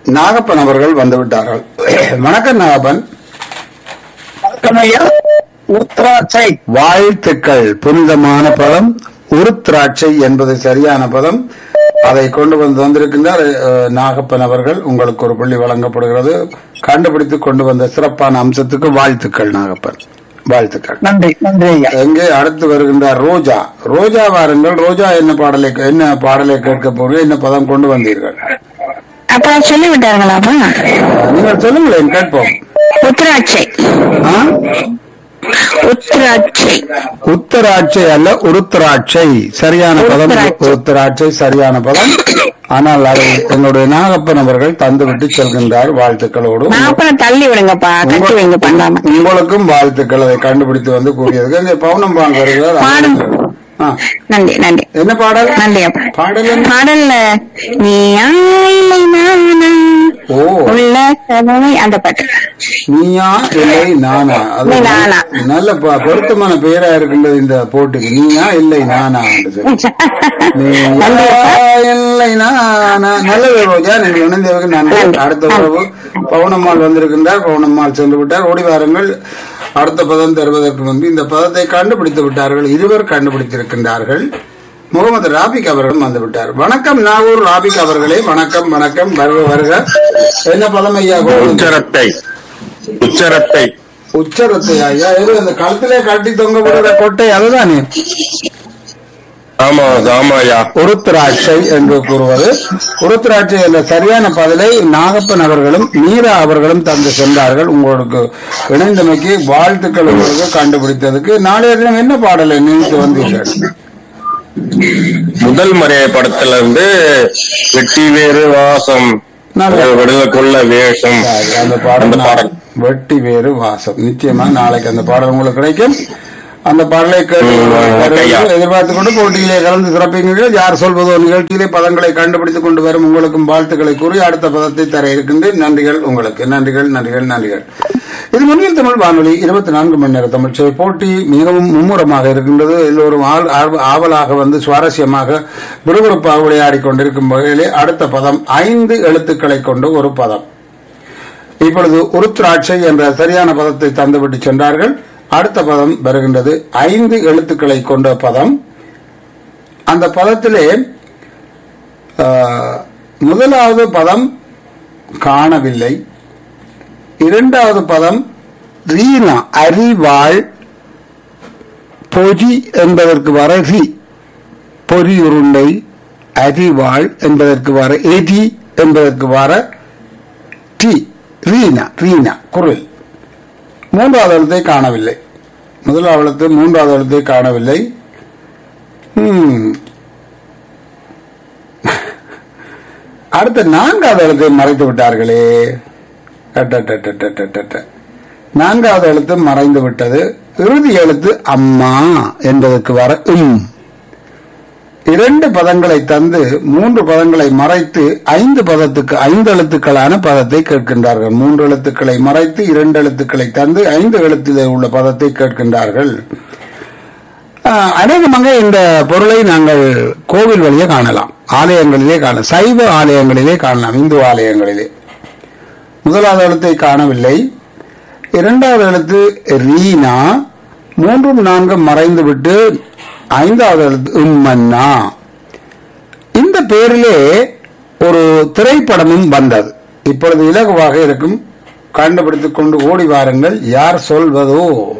நாகப்பன் அவர்கள் வந்துவிட்டார்கள் வணக்கம் நாகப்பன் வணக்கம்யா உத்ராட்சை வாழ்த்துக்கள் புனிதமான பதம் உருத்திராட்சை என்பது சரியான பதம் அதை கொண்டு வந்து வந்திருக்கின்றார் அஹ், நாகப்பன் அவர்கள் உங்களுக்கு ஒரு புள்ளி வழங்கப்படுகிறது கண்டுபிடித்து கொண்டு வந்த சிறப்பான அம்சத்துக்கு வாழ்த்துக்கள் நாகப்பன் வாழ்த்துக்கள் நன்றி நன்றி ஐயா எங்கே அடுத்து வருகின்றார் ரோஜா ரோஜா வாருங்கள் ரோஜா என்ன பாடலை என்ன பாடலை கேட்க போறீங்க என்ன பதம் கொண்டு வந்தீர்கள் அப்ப சொல்லி விட்டார்களாப்பா அஹ், நீங்கள் சொல்லுங்களேன் கேட்போம் உத்ராட்சை ஆ? உத்ராட்சை உத்தராட்சை அல்ல உருத்திராட்சை சரியான பதம் உருத்திராட்சை. உருத்திராட்சை சரியான பதம் ஆனால் அதை என்னுடைய நாகப்பன் அவர்கள் தந்துவிட்டு செல்கின்றார் வாழ்த்துக்களோடு நான் அப்புறம் தள்ளி விடுங்கப்பா கட்டி வைங்க பண்ணாம உங்களுக்கும் வாழ்த்துக்கள் அதை கண்டுபிடித்து வந்து கூறியதுக்கு இந்த பவுனம் பாங்க வருகிறார் பாடும். ஆ, நன்றி நன்றி என்ன பாடல் நன்றி அப்பா பாடல் என்ன? பாடல்ல நீ இல்லை நானா ஓ உள்ள கதவை அந்த பாட்டு நீயா இல்லை நானா அது இல்லை, நானா. நல்ல ப- பொருத்தமான பெயரா இருக்கின்றது இந்த போட்டுக்கு நீயா இல்லை நானா என்று சொல்லி. நீயா இல்லை நானா நல்லது ரோஜா நீங்கள் இணைந்தவர்கள் நன்றி அடுத்த உறவு பவுனம்மாள் வந்திருக்கின்றார் பவுனம்மாள் சென்று விட்டார் ஓடி வாருங்கள் அடுத்த பதம் தருவதற்கு முன்பு இந்த பதத்தை கண்டுபிடித்து விட்டார்கள் இருவர் கண்டுபிடித்திருக்கின்றார்கள் முகமது ராபிக் அவர்களும் வந்து விட்டார் வணக்கம் நாகூர் ராபிக் அவர்களே வணக்கம் வணக்கம் வருக வருக என்ன பதம் ஐயா கொண்டு வந்தீங்க? உச்சரத்தை உச்சரத்தை உச்சரத்தை ஐயா எது அந்த கழுத்திலே கட்டி தொங்க விடுற கொட்டை அதுதானே ஆமா ஆமாயா உருத்திராட்சை என்று கூறுவது உருத்திராட்சை என்ற சரியான பதிலை நாகப்பன் அவர்களும் மீரா அவர்களும் தந்து சென்றார்கள் உங்களுக்கு இணைந்தமைக்கு வாழ்த்துக்கள் உங்களுக்கு கண்டுபிடித்ததுக்கு நாளைய தினம் என்ன பாடலை நினைத்து வந்தீர்கள் முதல் மறைய படத்துல இருந்து வெட்டி வேறு வாசம் நல்ல. விடுதலை கொள்ள வேஷம் சரி, அந்த பாடல் அந்த பாடல் வெட்டி வேறு வாசம் நிச்சயமா நாளைக்கு அந்த பாடல் உங்களுக்கு கிடைக்கும் அந்த பாடலை கேட்டு ம், ஐயா. எதிர்பார்த்து கொண்டு போட்டியிலே கலந்து சிறப்பிங்கள் யார் சொல்வதோ நிகழ்ச்சியிலே பதங்களை கண்டுபிடித்துக் கொண்டு வரும் உங்களுக்கும் வாழ்த்துக்களை கூறி அடுத்த பதத்தை தர இருக்கின்றேன் நன்றிகள் உங்களுக்கு நன்றிகள் நன்றிகள் நன்றிகள் இது முன்னில் தமிழ் வானொலி இருபத்தி நான்கு மணி நேர தமிழ் சேவை போட்டி மிகவும் மும்முரமாக இருக்கின்றது எல்லோரும் ஆள்- ஆர்வ- ஆவலாக வந்து சுவாரஸ்யமாக விறுவிறுப்பாக விளையாடிக் கொண்டிருக்கும் வகையிலே அடுத்த பதம் ஐந்து எழுத்துக்களை கொண்ட ஒரு பதம் இப்பொழுது உருத்திராட்சை என்ற சரியான பதத்தை தந்துவிட்டு சென்றார்கள் அடுத்த பதம் வருகின்றது ஐந்து எழுத்துக்களை கொண்ட பதம் அந்த பதத்திலே ஆஹ், முதலாவது பதம் காணவில்லை இரண்டாவது பதம் ரீனா அறிவாள் பொறி என்பதற்கு வர ரி பொறி உருண்டை அறிவாள் என்பதற்கு வர எரி என்பதற்கு வர டி ரீனா ரீனா குரல் மூன்றாவது எழுத்தை காணவில்லை முதலாவது எழுத்து மூன்றாவது எழுத்தை காணவில்லை ம். அடுத்த நான்காவது எழுத்தை மறைத்து விட்டார்களே அட்டட்டட்டட்டட்டட்ட. நான்காவது எழுத்து மறைந்து விட்டது இறுதி எழுத்து அம்மா என்பதற்கு வர உம் இரண்டு பதங்களை தந்து மூன்று பதங்களை மறைத்து ஐந்து பதத்துக்கு ஐந்து எழுத்துக்களான பதத்தை கேட்கின்றார்கள் மூன்று எழுத்துக்களை மறைத்து இரண்டு எழுத்துக்களை தந்து ஐந்து எழுத்திலே உள்ள பதத்தை கேட்கின்றார்கள் ஆஹ், அநேகமாக இந்த பொருளை நாங்கள் கோவில் வழியே காணலாம் ஆலயங்களிலே காணலாம் சைவ ஆலயங்களிலே காணலாம் இந்து ஆலயங்களிலே முதலாவது எழுத்தை காணவில்லை இரண்டாவது எழுத்து ரீனா மூன்றும் நான்கும் மறைந்து விட்டு ஐந்தாவது எழுத்து உம்மன்னா இந்த பேரிலே ஒரு திரைப்படமும் வந்தது இப்பொழுது இலகுவாக இருக்கும் கண்டுபிடித்துக் கொண்டு ஓடி வாருங்கள் யார் சொல்வதோ